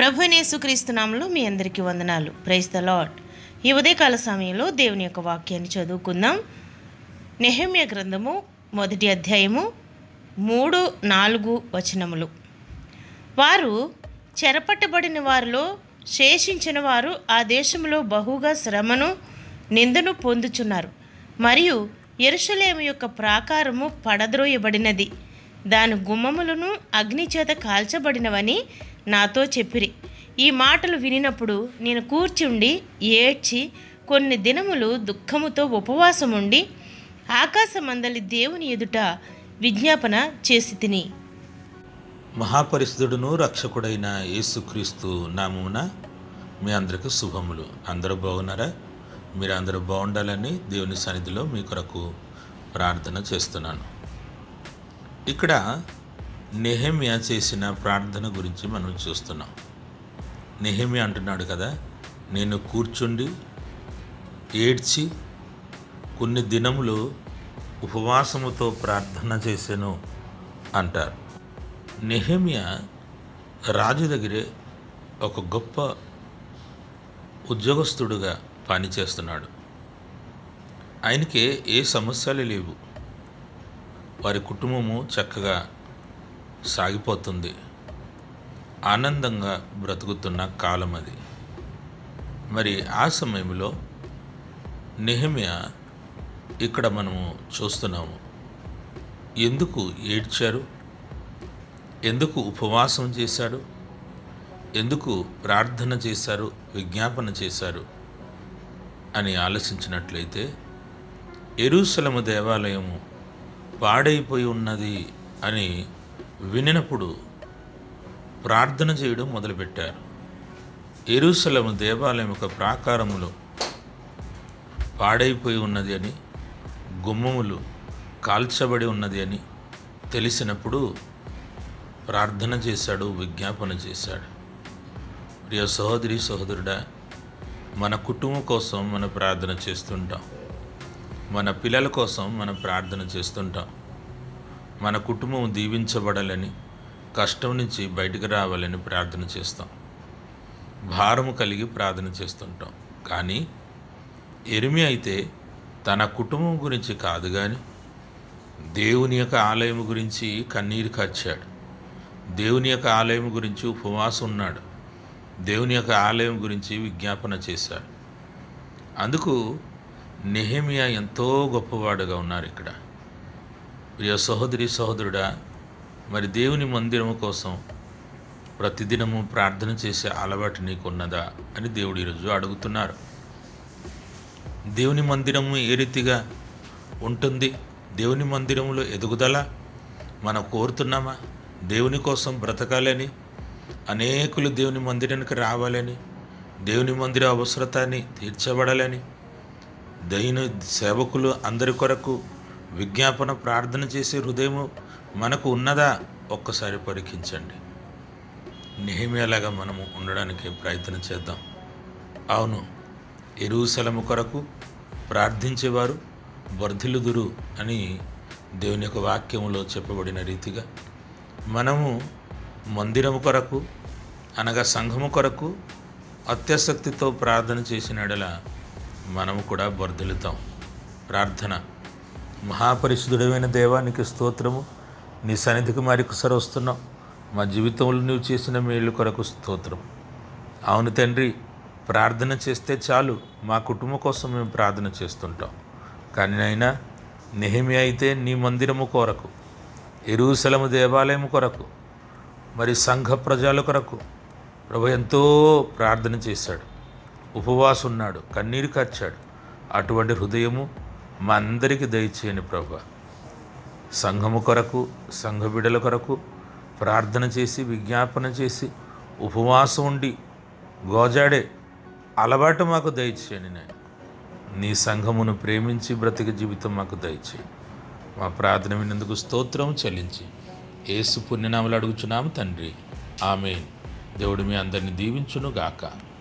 ప్రభు యేసుక్రీస్తునామంలో మీ అందరికీ వందనాలు praise the lord ఈ ఉదయకాల సమయంలో దేవుని యొక్క వాక్యాన్ని చదువుకుందాం నెహమ్య గ్రంథము మొదటి అధ్యాయము మూడు నాలుగు వచనములు వారు చెరపట్టబడిన వారిలో శేషించిన వారు ఆ దేశంలో బహుగా శ్రమను నిందను పొందుచున్నారు మరియు ఎరుషలేము యొక్క ప్రాకారము పడద్రోయబడినది దాని గుమ్మములను అగ్నిచేత కాల్చబడినవని నాతో చెప్పిరి ఈ మాటలు వినినప్పుడు నేను కూర్చుండి ఏడ్చి కొన్ని దినములు దుఃఖముతో ఉపవాసముండి ఆకాశమందలి దేవుని ఎదుట విజ్ఞాపన చేసి తిని మహాపరిశుద్ధుడును రక్షకుడైన యేసుక్రీస్తు నామమున మీ అందరికి శుభములు అందరూ బాగున్నారా మీరు అందరూ బాగుండాలని దేవుని సన్నిధిలో మీ కొరకు ప్రార్థన చేస్తున్నాను ఇక్కడ నెహమ్య చేసిన ప్రార్థన గురించి మనం చూస్తున్నాం నెహమ్య అంటున్నాడు కదా నేను కూర్చుండి ఏడ్చి కొన్ని దినములు ఉపవాసముతో ప్రార్థన చేశాను అంటారు నెహమ్య రాజు దగ్గరే ఒక గొప్ప ఉద్యోగస్తుడుగా పనిచేస్తున్నాడు ఆయనకి ఏ సమస్యలు లేవు వారి కుటుంబము చక్కగా సాగిపోతుంది ఆనందంగా బ్రతుకుతున్న కాలం అది మరి ఆ సమయంలో నెహమ్య ఇక్కడ మనము చూస్తున్నాము ఎందుకు ఏడ్చారు ఎందుకు ఉపవాసం చేశాడు ఎందుకు ప్రార్థన చేశారు విజ్ఞాపన చేశారు అని ఆలోచించినట్లయితే ఎరుసలము దేవాలయము పాడైపోయి ఉన్నది అని వినినప్పుడు ప్రార్థన చేయడం మొదలుపెట్టారు ఎరుసలము దేవాలయం యొక్క ప్రాకారములో పాడైపోయి ఉన్నది అని గుమ్మములు కాల్చబడి ఉన్నది అని తెలిసినప్పుడు ప్రార్థన చేశాడు విజ్ఞాపన చేశాడు ప్రియ సహోదరి సహోదరుడా మన కుటుంబం కోసం మన ప్రార్థన చేస్తుంటాం మన పిల్లల కోసం మనం ప్రార్థన చేస్తుంటాం మన కుటుంబం దీవించబడాలని కష్టం నుంచి బయటకు రావాలని ప్రార్థన చేస్తాం భారము కలిగి ప్రార్థన చేస్తుంటాం కానీ ఎరిమి అయితే తన కుటుంబం గురించి కాదు కానీ దేవుని యొక్క ఆలయం గురించి కన్నీరు కార్చాడు దేవుని యొక్క ఆలయం గురించి ఉపవాసం ఉన్నాడు దేవుని యొక్క ఆలయం గురించి విజ్ఞాపన చేశాడు అందుకు నెహమియా ఎంతో గొప్పవాడుగా ఉన్నారు ఇక్కడ ప్రియ సహోదరి సహోదరుడా మరి దేవుని మందిరము కోసం ప్రతిదినము ప్రార్థన చేసే అలవాటు నీకున్నదా అని దేవుడు ఈరోజు అడుగుతున్నారు దేవుని మందిరము ఏ రీతిగా ఉంటుంది దేవుని మందిరంలో ఎదుగుదల మనం కోరుతున్నామా దేవుని కోసం బ్రతకాలని అనేకులు దేవుని మందిరానికి రావాలని దేవుని మందిర అవసరతాన్ని తీర్చబడాలని దైన సేవకులు అందరి కొరకు విజ్ఞాపన ప్రార్థన చేసే హృదయము మనకు ఉన్నదా ఒక్కసారి పరీక్షించండి నిహమేలాగా మనము ఉండడానికి ప్రయత్నం చేద్దాం అవును ఎరుసలము కొరకు ప్రార్థించేవారు వర్ధిల్లుదురు అని దేవుని యొక్క వాక్యములో చెప్పబడిన రీతిగా మనము మందిరము కొరకు అనగా సంఘము కొరకు అత్యాసక్తితో ప్రార్థన చేసిన ఎడల మనము కూడా వర్ధిల్లుతాం ప్రార్థన మహాపరిశుద్ధుడమైన దేవానికి స్తోత్రము నీ సన్నిధికి మరొకసారి వస్తున్నాం మా జీవితంలో నువ్వు చేసిన మేలు కొరకు స్తోత్రం అవును తండ్రి ప్రార్థన చేస్తే చాలు మా కుటుంబం కోసం మేము ప్రార్థన చేస్తుంటాం కానీ నైనా నెహిమి అయితే నీ మందిరము కొరకు ఎరుసలము దేవాలయం కొరకు మరి సంఘ ప్రజల కొరకు ప్రభు ఎంతో ప్రార్థన చేశాడు ఉపవాసం ఉన్నాడు కన్నీరు కార్చాడు అటువంటి హృదయము మా అందరికీ దయచేయని ప్రభు సంఘము కొరకు సంఘ బిడల కొరకు ప్రార్థన చేసి విజ్ఞాపన చేసి ఉపవాసం ఉండి గోజాడే అలవాటు మాకు దయచేయని నేను నీ సంఘమును ప్రేమించి బ్రతిక జీవితం మాకు దయచేయి మా ప్రార్థన విన్నందుకు స్తోత్రం చెల్లించి ఏసు పుణ్యనామలు అడుగుచున్నాము తండ్రి ఆమె దేవుడు మీ అందరిని దీవించును గాక